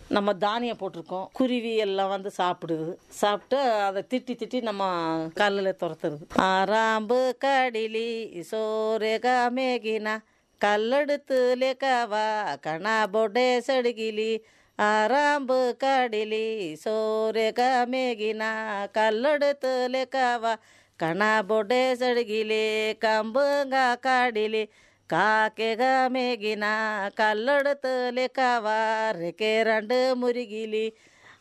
நம்ம தானியம் போட்டிருக்கோம் குருவி எல்லாம் வந்து சாப்பிடுது சாப்பிட்டு அதை திட்டி திட்டி நம்ம கல்லில் துரத்துறது ஆராம்பு கடிலி சோரேகா மேகினா கல்லெடுத்து லேக்காவா கணா பொடே சடுகிலி ಆರಾಂಬು ಕಡಿಲಿ ಸೋರೆಗ ಮೇಗಿನ ಕಲ್ಲೊಡೆತು ಲೆಕ್ಕವ ಕಣ ಬೊಡೆ ಸಡಗಿಲಿ ಕಂಬಂಗ ಕಾಡಿಲಿ ಕಾಕೆಗ ಮೇಗಿನ ಕಲ್ಲೊಡೆತು ಲೆಕ್ಕವ ರೆಕೆ ರಂಡು ಮುರಿಗಿಲಿ